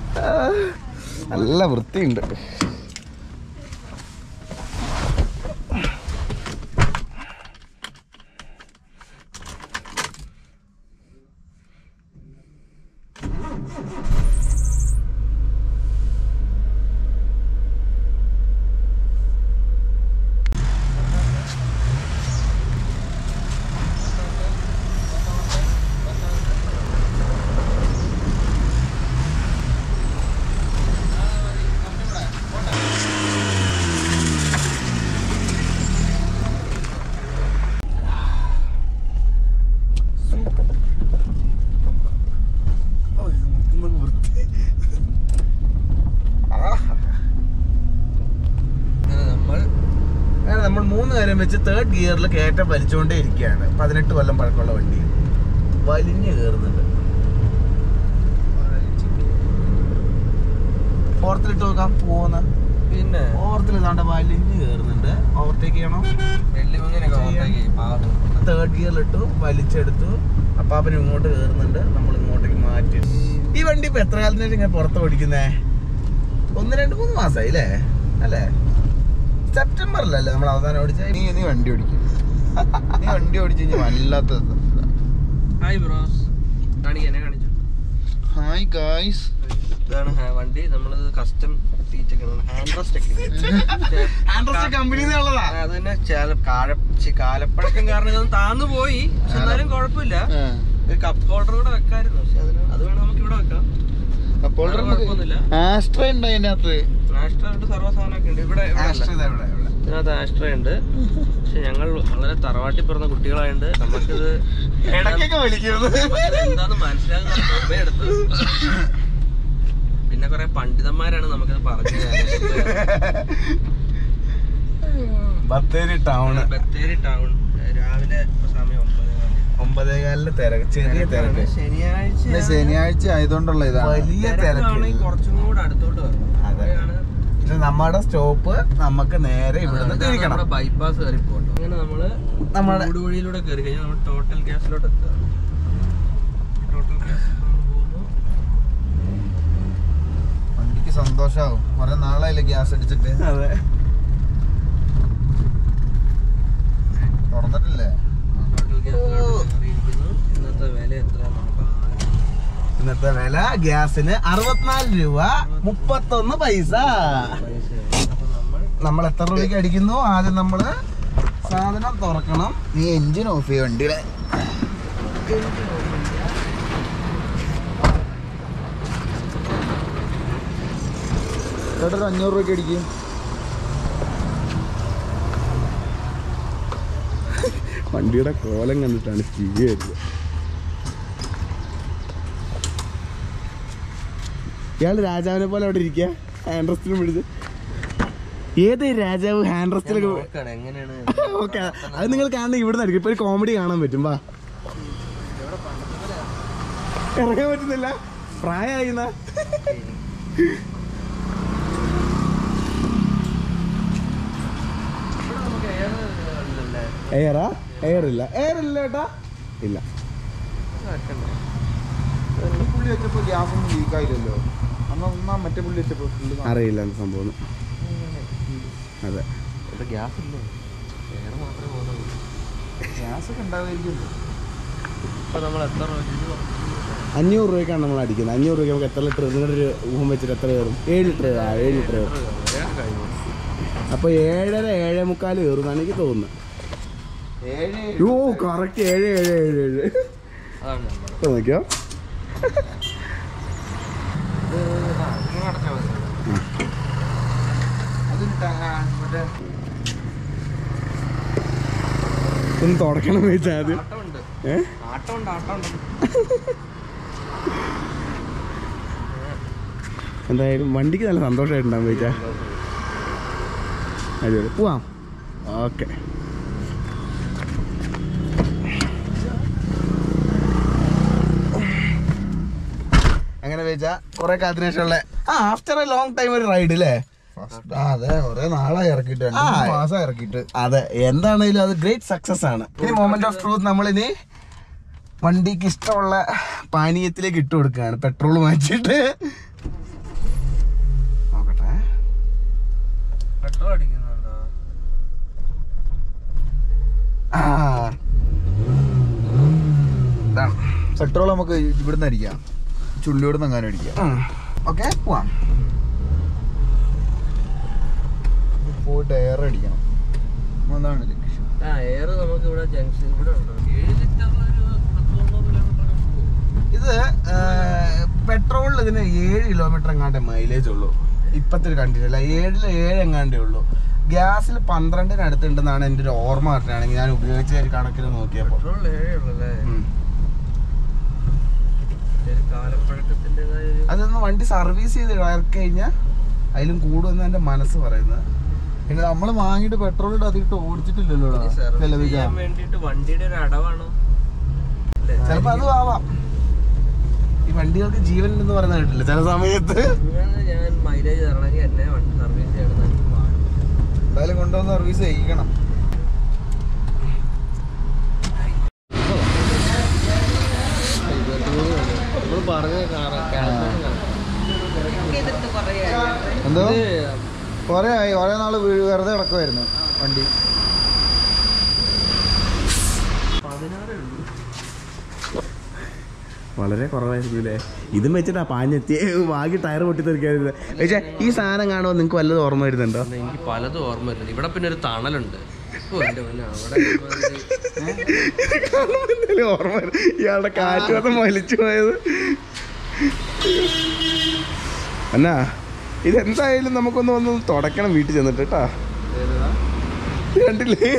ആ, നല്ല വൃത്തിയുണ്ട് നമ്മൾ അങ്ങനെ നമ്മൾ മൂന്ന് നേരം വെച്ച് തേർഡ് ഗിയറിൽ കയറ്റം വലിച്ചുകൊണ്ടേ ഇരിക്കുകയാണ് പതിനെട്ട് കൊല്ലം പഴക്കമുള്ള വണ്ടി വലിഞ്ഞു കയറുന്നുണ്ട് ഫോർത്തിലിട്ട് നോക്കാം പോകുന്ന പിന്നെ ഫോർത്തിൽ ഇതാണ്ട് വലിഞ്ഞു കയറുന്നുണ്ട് ഓവർടേക്ക് ചെയ്യണം വെള്ളിമങ്ങനൊക്കെ ഓർത്തേക്ക് പാവം തേർഡ് ഗിയറിലിട്ടു വലിച്ചെടുത്തു അപ്പാപ്പൻ ഇങ്ങോട്ട് കയറുന്നുണ്ട് നമ്മൾ ഇങ്ങോട്ടേക്ക് മാറ്റി ഈ വണ്ടി ഇപ്പൊ എത്ര കാലത്തിന് ശേഷം ഇങ്ങനെ പുറത്ത് ഓടിക്കുന്നേ ഒന്ന് രണ്ട് മൂന്ന് മാസമായി അല്ലേ അല്ലേ സെപ്റ്റംബറിലല്ലേ നമ്മൾ അവസാനം ഓടിച്ച നീ നീ വണ്ടി ഓടിക്കും നീ വണ്ടി ഓടിച്ചു കഴിഞ്ഞാൽ വല്ലാത്ത ഹായ് ബ്രോസ് കാണിക്കാനെ കാണിച്ചു ഹായ് ഗായ്സ് ഇതാണ് ഹാ- വണ്ടി നമ്മളത് കസ്റ്റം തീറ്റൊക്കെയാണ് ഹാൻഡ് റെസ്റ്റ് ഒക്കെ കമ്പനി ഉള്ളതാ അത് തന്നെ ചില കാല ചി- കാലപ്പഴക്കം കാരണം ഇതൊന്നും താന്നു പോയി പക്ഷെ എന്നാലും കുഴപ്പമില്ല ഒരു കപ്പ് ഹോൾഡർ കൂടെ വെക്കായിരുന്നു പക്ഷെ അതിന് അത് വേണം നമുക്ക് ഇവിടെ വെക്കാം അപ്പോൾ വേറെ കുഴപ്പമൊന്നുമില്ല ആസ്ട്ര ഉണ്ട് അതിനകത്ത് ആസ്ട്ര ഉണ്ട് സർവ്വ സാധനമൊക്കെ ഉണ്ട് ഇവിടെ ഇവിടെ അല്ല. ഇതിനകത്ത് ആസ്ട്ര ഉണ്ട് പക്ഷെ ഞങ്ങൾ വളരെ തറവാട്ടി പിറന്ന കുട്ടികളായതുകൊണ്ട് നമുക്കിത് ഇടയ്ക്കൊക്കെ വിളിക്കുന്നത് നമുക്കിത് എന്താന്ന് മനസ്സിലാകുന്ന സമയമെടുത്ത് പിന്നെ കുറെ പണ്ഡിതന്മാരാണ് നമുക്കത് പറഞ്ഞു ബത്തേരി ടൗണ് ബത്തേരി ടൗൺ രാവിലെ സമയം ഒമ്പത് ഒമ്പതേകാലില് തിരക്ക് ചെറിയ തിരക്ക് ശനിയാഴ്ച ഇന്ന് ശനിയാഴ്ച ആയതുകൊണ്ടുള്ള ഇതാണ് വലിയ തിരക്കാണെങ്കിൽ തിരക്ക് കുറച്ചും കൂടെ അടുത്തോട്ട് വരണം അതെ. അവിടെയാണ് ഇത് നമ്മുടെ സ്റ്റോപ്പ് നമുക്ക് നേരെ ഇവിടുന്ന് ഇതാണ് തിരിക്കണം നമ്മുടെ ബൈപ്പാസ് കയറി പോകട്ടോ അങ്ങനെ നമ്മള് നമ്മുടെ മൂട് വഴിയിലൂടെ കയറി കഴിഞ്ഞാൽ നമ്മൾ ടോട്ടൽ ഗ്യാസിലോട്ട് എത്തുക ടോട്ടൽ ഗ്യാസ് പോകുന്നു വണ്ടിക്ക് സന്തോഷാവും കുറെ നാളായില്ലേ ഗ്യാസ് അടിച്ചിട്ട് അതെ തുറന്നിട്ടില്ലേ ടോട്ടൽ ഗ്യാസിലോട്ട് കയറിയിരിക്കുന്നു ഇന്നത്തെ വില എത്ര നമുക്ക് ഇന്നത്തെ വില ഗ്യാസിന് അറുപത്തിനാല് രൂപ മുപ്പത്തൊന്ന് പൈസ പൈസ അപ്പൊ നമ്മൾ നമ്മൾ എത്ര രൂപയ്ക്ക് അടിക്കുന്നു ആദ്യം നമ്മള് സാധനം തുറക്കണം നീ എഞ്ചിൻ ഓഫ് ചെയ്യ വണ്ടിയുടെ ചേട്ടാ ഒരു അഞ്ഞൂറ് രൂപയ്ക്ക് അടിക്കും വണ്ടിയുടെ കോലം കണ്ടിട്ടാണ് ചിരി വരുന്നത് ഇയാൾ രാജാവിനെ പോലെ അവിടെ ഇരിക്കുക ഹാൻഡ് റെസ്റ്റിലും പിടിച്ച് ഏത് രാജാവ് ഹാൻഡ് റെസ്റ്റിലൊക്കെ നോക്കണം എങ്ങനെയാണ് ഓക്കെ അത് നിങ്ങൾ കാണുന്ന ഇവിടെ നിന്ന് ഇപ്പൊ ഒരു കോമഡി കാണാൻ പറ്റും വാ ഇറങ്ങാൻ പറ്റുന്നില്ല പ്രായമായി ഇവിടെ നമുക്ക് ഏത് ഉണ്ടല്ലേ എയറാ എയർ ഇല്ല എയർ ഇല്ല ഏട്ടാ ഇല്ല വെക്കണ്ടേ ഈ പുള്ളി വെച്ചപ്പോ ഗ്യാസ് ഒന്നും ലീക്ക് ആയില്ലല്ലോ അന്ന് ഒന്നാ മറ്റേ പുള്ളി വെച്ചപ്പോ ഫുള്ള് അറിയില്ല എന്ത് സംഭവം അതെ ഇവിടെ ഗ്യാസ് ഇല്ലേ എയർ മാത്രമേ പോകുന്നുള്ളൂ ഗ്യാസ് ഒക്കെ ഉണ്ടാവുമായിരിക്കും ഇപ്പൊ നമ്മൾ എത്ര രൂപ അഞ്ഞൂറ് രൂപയ്ക്കാണ് നമ്മൾ അടിക്കുന്നത് അഞ്ഞൂറ് രൂപയ്ക്ക് നമുക്ക് എത്ര ലിറ്റർ നിങ്ങളുടെ ഒരു ഊഹം വെച്ചിട്ട് എത്ര കയറും ഏഴ് ലിറ്റർ ആ ഏഴ് ലിറ്റർ കയറും കഴിഞ്ഞു അപ്പോൾ ഏഴര ഏഴേ മുക്കാൽ കയറും എന്നാണ് എനിക്ക് തോന്നുന്നത് ഏഴ് ഓ കറക്റ്റ് ഏഴ് ഏഴ് ഏഴ് ഏഴ് അതാണ് നമ്മൾ ഇപ്പൊ നോക്കിയോ അടച്ചാൽ മതി അതിന് ടാ- മറ്റേ ഒന്ന് തുടക്കണം വെച്ചാൽ ആദ്യം ആട്ടമുണ്ട് ഏ ആട്ടമുണ്ട് ആട്ടമുണ്ട് എന്തായാലും വണ്ടിക്ക് നല്ല സന്തോഷമായിട്ടുണ്ടാവും വെച്ചാൽ അടിപൊളി പോവാം ഓക്കെ അങ്ങനെ വെച്ചാ കുറെ കാലത്തിന് ശേഷമുള്ള ആ ആഫ്റ്റർ എ ലോങ് ടൈം ഒരു റൈഡ് അല്ലേ ഫസ്റ്റ് ആ അതെ കുറെ നാളായി ഇറക്കിയിട്ട് രണ്ട് ആ. മൂന്ന് മാസം ഇറക്കിയിട്ട് അതെ എന്താണേലും അത് ഗ്രേറ്റ് സക്സസ് ആണ് ഇനി മൊമെന്റ് ഓഫ് ട്രൂത്ത് നമ്മളിനി വണ്ടിക്ക് ഇഷ്ടമുള്ള പാനീയത്തിലേക്ക് ഇട്ട് കൊടുക്കുകയാണ് പെട്രോൾ മാറ്റിയിട്ട് പെട്രോൾ അടിക്കുന്നുണ്ടോ ആ ഇതാണ് പെട്രോൾ നമുക്ക് ഇവിടുന്ന് അടിക്കാം ചുള്ളിയോടുന്ന് അങ്ങനെ അടിക്കാം ഓക്കെ പോവാം പോയിട്ട് എയർ അടിക്കണം അതാണ് ലക്ഷ്യം ആ എയർ നമുക്ക് ഇവിടെ ജംഗ്ഷൻ ഇവിടെ ഉണ്ടോ ഏഴ് ലിറ്ററിൽ ഒരു പത്ത് തൊണ്ണൂറ് കിലോമീറ്റർ ഒക്കെ പോകും ഇത് പെട്രോളിൽ ഇതിന് ഏഴ് കിലോമീറ്റർ എങ്ങാണ്ടേ മൈലേജ് ഉള്ളൂ ഇപ്പത്തെ ഒരു കണ്ടില്ല അല്ല ഏഴിൽ ഏഴ് എങ്ങാണ്ടേ ഉള്ളൂ ഗ്യാസിൽ പന്ത്രണ്ടിന് അടുത്തുണ്ടെന്നാണ് എൻ്റെ ഒരു ഓർമ്മ പറഞ്ഞാണെങ്കിൽ ഞാൻ ഉപയോഗിച്ച ഒരു കണക്കിന് നോക്കിയപ്പോൾ പെട്രോൾ ഏഴേ ഉള്ളല്ലേ ഒരു കാലപ്പഴക്കത്തിൻ്റെതായ ഒരു അതൊന്ന് വണ്ടി സർവീസ് ചെയ്ത് ഇറക്കി കഴിഞ്ഞാൽ അതിലും കൂടുമെന്ന് എൻ്റെ മനസ്സ് പറയുന്നത് പിന്നെ നമ്മൾ വാങ്ങിയിട്ട് പെട്രോൾ ഇട്ട് അതിട്ട് ഓടിച്ചിട്ടില്ലല്ലോ ഈ സർവീസ് ചെയ്യാൻ വേണ്ടിയിട്ട് വണ്ടിയുടെ ഒരു അടവാണോ അല്ലേ? ചിലപ്പോൾ അതും ആവാം ഈ വണ്ടികൾക്ക് ജീവൻ ഉണ്ടെന്ന് പറയുന്നത് കേട്ടില്ല ചില സമയത്ത് അങ്ങനെ ഞാൻ മൈലേജ് തരണമെങ്കിൽ എന്നെ വണ്ടി സർവീസ് ചെയ്യണം എനിക്ക് പാട്. എന്തായാലും കൊണ്ടുവന്ന് സർവീസ് ചെയ്യിക്കണം നമ്മള് പറഞ്ഞ കാറ് എന്തോ കൊറേ ആയി കൊറേ നാള് വീ- വെറുതെ കിടക്കുമായിരുന്നു വണ്ടി പതിനാറേ ഉള്ളൂ വളരെ കുറവായിരിക്കും അല്ലേ ഇതും വെച്ചിട്ടാ പാഞ്ഞെത്തി വാങ്ങി ടയർ പൊട്ടി തെറിക്കാതിരുന്നത് പക്ഷേ ഈ സാധനം കാണുമ്പോൾ നിങ്ങൾക്ക് വല്ലതും ഓർമ്മ വരുന്നുണ്ടോ അന്ന് എനിക്ക് പലതും ഓർമ്മ വരുന്നുണ്ട് ഇവിടെ പിന്നെ ഒരു തണലുണ്ട് ഓ എൻ്റെ പിന്നെ അവിടെ കാണുമ്പോൾ എന്തായാലും ഓർമ്മ വരും ഇയാളുടെ കാറ്റ് വന്ന് വലിച്ചു പോയത് എന്നാ ഇതെന്തായാലും നമുക്കൊന്ന് വന്ന് തുടക്കണം വീട്ടിൽ ചെന്നിട്ട് കേട്ടാ ഇത് കണ്ടില്ലേ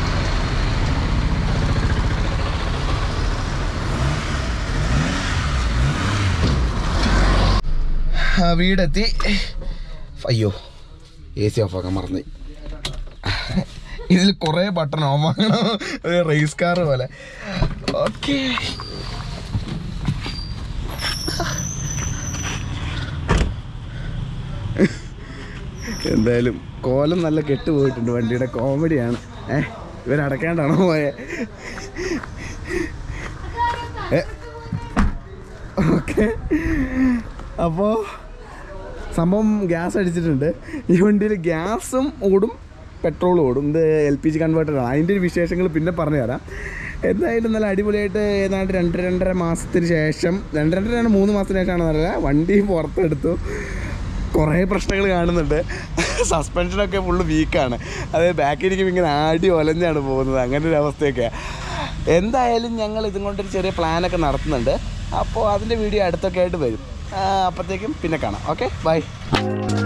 ആ, വീടെത്തി അയ്യോ എ സി ഓഫ് ആക്കാൻ മറന്നു ഇതിൽ കുറേ ബട്ടൺ ഓൺ ആകണം റേസ് കാർ പോലെ ഓക്കെ എന്തായാലും കോലം നല്ല കെട്ടുപോയിട്ടുണ്ട് വണ്ടിയുടെ കോമഡിയാണ് ഏ ഇവരടക്കാണ്ടാണോ പോയെ ഓക്കെ അപ്പോൾ സംഭവം ഗ്യാസ് അടിച്ചിട്ടുണ്ട് ഈ വണ്ടിയിൽ ഗ്യാസും ഓടും പെട്രോളും ഓടും ഇത് എൽ പി ജി കൺവേർട്ടറാണ് അതിൻ്റെ ഒരു വിശേഷങ്ങൾ പിന്നെ പറഞ്ഞു തരാം എന്തായാലും നല്ല അടിപൊളിയായിട്ട് ഏതാണ്ട് രണ്ട് രണ്ടര മാസത്തിന് ശേഷം രണ്ട് രണ്ടര മൂന്ന് മാസത്തിന് ശേഷമാണ് നല്ല വണ്ടി പുറത്തെടുത്തു കുറേ പ്രശ്നങ്ങൾ കാണുന്നുണ്ട് സസ്പെൻഷനൊക്കെ ഫുള്ള് വീക്കാണ് അത് ബാക്കിലിരിക്കുമ്പോൾ ഇങ്ങനെ ആടി ഒലഞ്ഞാണ് പോകുന്നത് അങ്ങനെ ഒരു അവസ്ഥയൊക്കെ എന്തായാലും ഞങ്ങൾ ഇതും കൊണ്ടൊരു ചെറിയ പ്ലാനൊക്കെ നടത്തുന്നുണ്ട് അപ്പോൾ അതിൻ്റെ വീഡിയോ അടുത്തൊക്കെ ആയിട്ട് വരും ആ, അപ്പോഴത്തേക്കും പിന്നെ കാണാം ഓക്കെ ബൈ